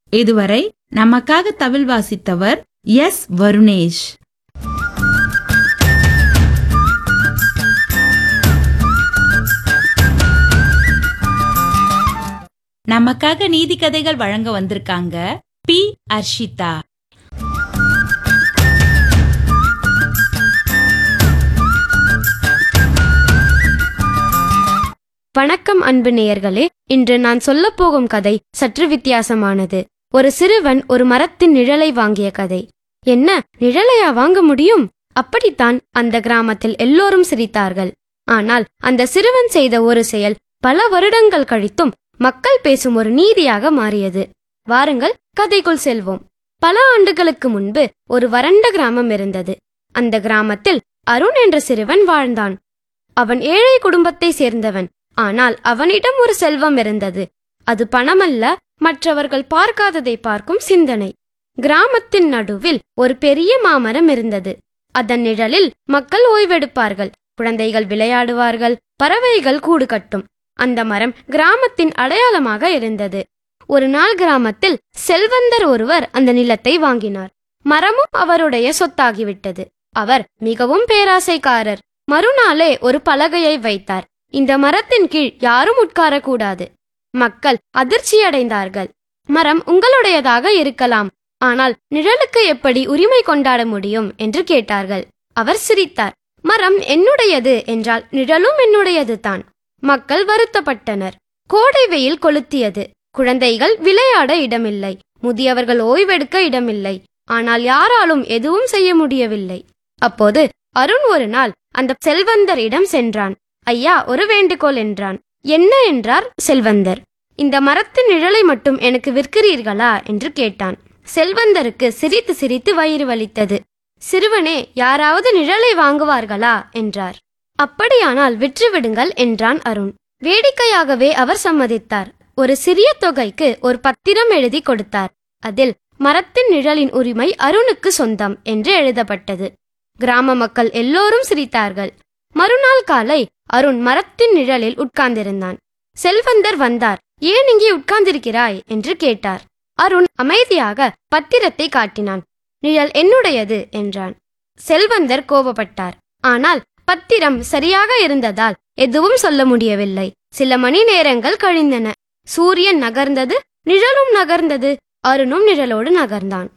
இதுவரை நமக்காக தவில் வாசித்தவர் எஸ் வருணேஷ் நமக்காக நீதி கதைகள் வழங்க வந்திருக்காங்க பி அர்ஷிதா வணக்கம் அன்பு நேயர்களே இன்று நான் சொல்லப் போகும் கதை சற்று வித்தியாசமானது ஒரு சிறுவன் ஒரு மரத்தின் நிழலை வாங்கிய கதை என்ன நிழலையா வாங்க முடியும் அப்படித்தான் அந்த கிராமத்தில் எல்லோரும் சிரித்தார்கள் ஆனால் அந்த சிறுவன் செய்த ஒரு செயல் பல வருடங்கள் கழித்தும் மக்கள் பேசும் ஒரு நீதியாக மாறியது வாருங்கள் கதைக்குள் செல்வோம் பல ஆண்டுகளுக்கு முன்பு ஒரு வறண்ட கிராமம் இருந்தது அந்த கிராமத்தில் அருண் என்ற சிறுவன் வாழ்ந்தான் அவன் ஏழை குடும்பத்தை சேர்ந்தவன் ஆனால் அவனிடம் ஒரு செல்வம் இருந்தது அது பணமல்ல மற்றவர்கள் பார்க்காததை பார்க்கும் சிந்தனை கிராமத்தின் நடுவில் ஒரு பெரிய மாமரம் இருந்தது அதன் நிழலில் மக்கள் ஓய்வெடுப்பார்கள் குழந்தைகள் விளையாடுவார்கள் பறவைகள் கூடு கட்டும் அந்த மரம் கிராமத்தின் அடையாளமாக இருந்தது ஒரு நாள் கிராமத்தில் செல்வந்தர் ஒருவர் அந்த நிலத்தை வாங்கினார் மரமும் அவருடைய சொத்தாகிவிட்டது அவர் மிகவும் பேராசைக்காரர் மறுநாளே ஒரு பலகையை வைத்தார் இந்த மரத்தின் கீழ் யாரும் உட்காரக்கூடாது மக்கள் அதிர்ச்சியடைந்தார்கள் மரம் உங்களுடையதாக இருக்கலாம் ஆனால் நிழலுக்கு எப்படி உரிமை கொண்டாட முடியும் என்று கேட்டார்கள் அவர் சிரித்தார் மரம் என்னுடையது என்றால் நிழலும் என்னுடையது தான் மக்கள் வருத்தப்பட்டனர் கோடை வெயில் கொளுத்தியது குழந்தைகள் விளையாட இடமில்லை முதியவர்கள் ஓய்வெடுக்க இடமில்லை ஆனால் யாராலும் எதுவும் செய்ய முடியவில்லை அப்போது அருண் ஒரு நாள் அந்த செல்வந்தரிடம் சென்றான் ஐயா ஒரு வேண்டுகோள் என்றான் என்ன என்றார் செல்வந்தர் இந்த மரத்தின் நிழலை மட்டும் எனக்கு விற்கிறீர்களா என்று கேட்டான் செல்வந்தருக்கு சிரித்து சிரித்து வயிறு வலித்தது சிறுவனே யாராவது நிழலை வாங்குவார்களா என்றார் அப்படியானால் விற்றுவிடுங்கள் என்றான் அருண் வேடிக்கையாகவே அவர் சம்மதித்தார் ஒரு சிறிய தொகைக்கு ஒரு பத்திரம் எழுதி கொடுத்தார் அதில் மரத்தின் நிழலின் உரிமை அருணுக்கு சொந்தம் என்று எழுதப்பட்டது கிராம மக்கள் எல்லோரும் சிரித்தார்கள் மறுநாள் காலை அருண் மரத்தின் நிழலில் உட்கார்ந்திருந்தான் செல்வந்தர் வந்தார் ஏன் இங்கே உட்கார்ந்திருக்கிறாய் என்று கேட்டார் அருண் அமைதியாக பத்திரத்தை காட்டினான் நிழல் என்னுடையது என்றான் செல்வந்தர் கோபப்பட்டார் ஆனால் பத்திரம் சரியாக இருந்ததால் எதுவும் சொல்ல முடியவில்லை சில மணி நேரங்கள் கழிந்தன சூரியன் நகர்ந்தது நிழலும் நகர்ந்தது அருணும் நிழலோடு நகர்ந்தான்